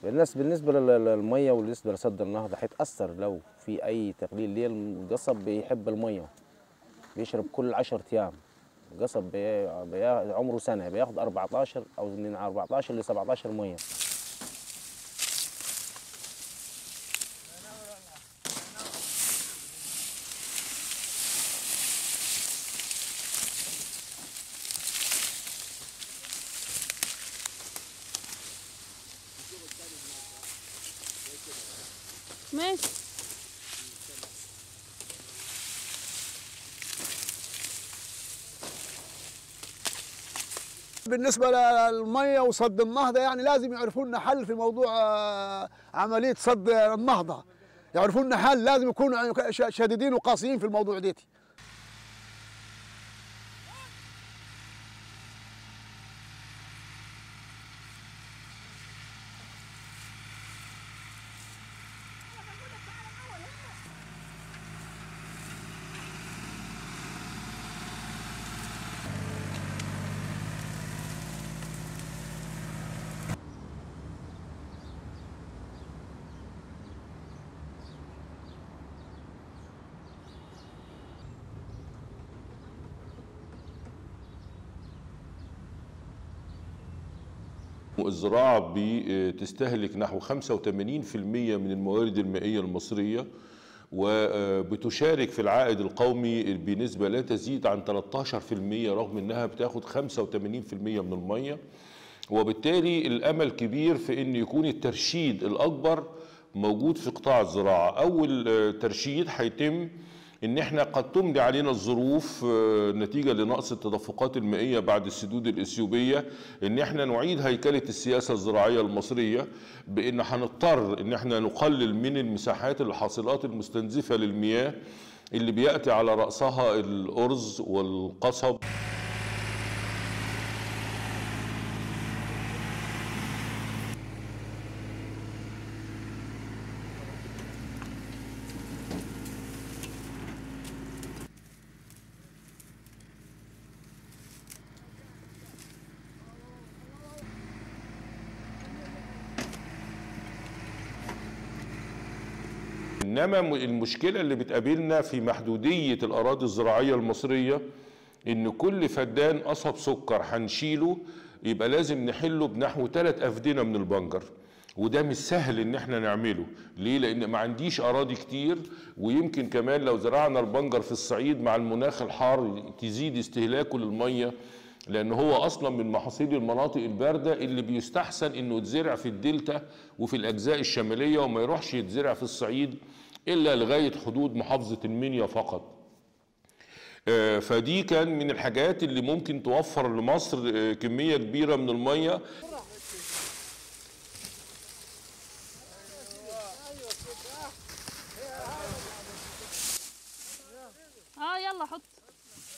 الناس بالنسبه لل- للميه وبالنسبه لسد النهضه هيتاثر لو في اي تقليل ليه القصب بيحب الميه بيشرب كل 10 ايام القصب بي... بي... عمره سنه بياخد 14 او من 14 ل 17 ميه ماشي بالنسبة للمية وصد النهضة يعني لازم يعرفوا لنا حل في موضوع آه، عملية صد النهضة يعرفوا لنا حل لازم يكونوا ش- شديدين وقاسيين في الموضوع ديتي الزراعة بتستهلك نحو 85% من الموارد المائية المصرية وبتشارك في العائد القومي بنسبة لا تزيد عن 13% رغم انها بتاخد 85% من المية وبالتالي الامل كبير في ان يكون الترشيد الاكبر موجود في قطاع الزراعة اول آه، ترشيد هيتم ان احنا قد تملي علينا الظروف آه، نتيجه لنقص التدفقات المائيه بعد السدود الاثيوبيه ان احنا نعيد هيكله السياسه الزراعيه المصريه بان هنضطر ان احنا نقلل من المساحات الحاصلات المستنزفه للمياه اللي بياتي على راسها الارز والقصب انما م- المشكله اللي بتقابلنا في محدوديه الاراضي الزراعيه المصريه ان كل فدان قصب سكر هنشيله يبقى لازم نحله بنحو ثلاث افدنه من البنجر وده مش سهل ان احنا نعمله ليه لان ما عنديش اراضي كتير ويمكن كمان لو زرعنا البنجر في الصعيد مع المناخ الحار تزيد استهلاكه للميه لان هو اصلا من محاصيل المناطق البارده اللي بيستحسن انه يتزرع في الدلتا وفي الاجزاء الشماليه وما يروحش يتزرع في الصعيد الا لغايه حدود محافظه المنيا فقط آه، فدي كان من الحاجات اللي ممكن توفر لمصر آه، كميه كبيره من الميه اه يلا حط